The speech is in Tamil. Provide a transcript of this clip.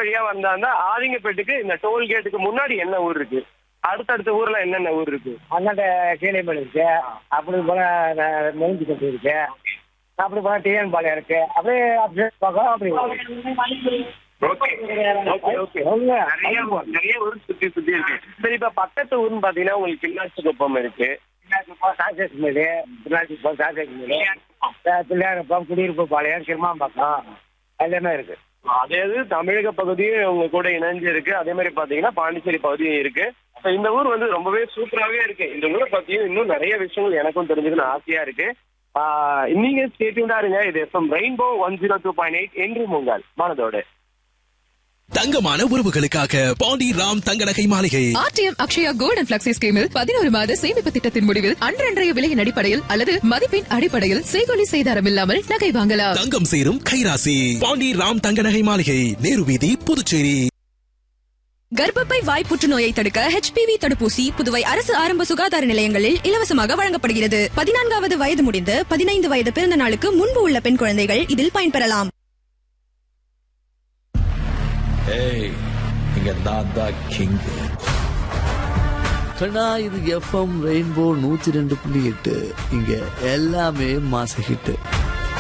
வழியா வந்தாந்தா ஆதிங்கப்பேட்டுக்கு இந்த டோல்கேட்டுக்கு முன்னாடி என்ன ஊர் இருக்கு அடுத்தடுத்த ஊர்ல என்னென்ன ஊர் இருக்கு அந்தாண்ட கீழைமலை இருக்கு அப்படி போல மெலிஞ்சு கட்டி இருக்கு அப்படி போல டிஎன் பாளையம் இருக்கு அப்படியே அப்படியே பக்கம் அப்படி ஓகே ஓகே ஓகே சொல்லுங்க. நிறைய ஊர், நிறைய ஊர் சுத்தி சுத்தி இருக்கு சரி இப்ப பக்கத்து ஊர்னு பாத்தீங்கன்னா உங்களுக்கு கிண்ணாச்சி குப்பம் இருக்கு சாசேஸ் மேடு பிள்ளாச்சிப்பம் சாசேஸ் மேடு பிள்ளையாரப்பம் குடியிருப்பு பாளையம் கிருமாம்பாக்கம் எல்லாமே இருக்கு அதே இது தமிழக பகுதியும் உங்க கூட இணைஞ்சு இருக்கு அதே மாதிரி பாத்தீங்கன்னா பாண்டிச்சேரி பகுதியும் இருக்கு So, இந்த ஊர் வந்து ரொம்பவே சூப்பராகவே இருக்கு இந்த ஊரை பத்தியும் இன்னும் நிறைய விஷயங்கள் எனக்கும் தெரிஞ்சுக்கணும் ஆசையா இருக்கு ஆஹ் நீங்க ஸ்டேட்யூண்டா இருங்க இது FM rainbow one zero two point eight என்று உங்கள் மனதோடு தங்கமான உறவுகளுக்காக பாண்டி ராம் தங்க நகை மாளிகை RTM Akshaya gold and flexi ஸ்கீமில் பதினோரு மாத சேமிப்பு திட்டத்தின் முடிவில் அன்றன்றைய விலையின் அடிப்படையில் அல்லது மதிப்பின் அடிப்படையில் செய்கொலி செய்தாரம் இல்லாமல் நகை வாங்கலாம் தங்கம் சேரும் கைராசி பாண்டி ராம் தங்க நகை மாளிகை நேரு வீதி புதுச்சேரி கர்ப்பப்பை வாய் புற்றுநோயை தடுக்க ஹெச்பிவி தடுப்பூசி புதுவை அரசு ஆரம்ப சுகாதார நிலையங்களில் இலவசமாக வழங்கப்படுகிறது பதினான்காவது வயது முடிந்து பதினைந்து வயது பிறந்த நாளுக்கு முன்பு உள்ள பெண் குழந்தைகள் இதில் பயன்பெறலாம் ஏய் இங்க நான் தான் கிங் கண்ணா இது எஃப்எம் ரெயின்போ நூத்தி ரெண்டு புள்ளி எட்டு இங்க எல்லாமே மாச ஹிட்டு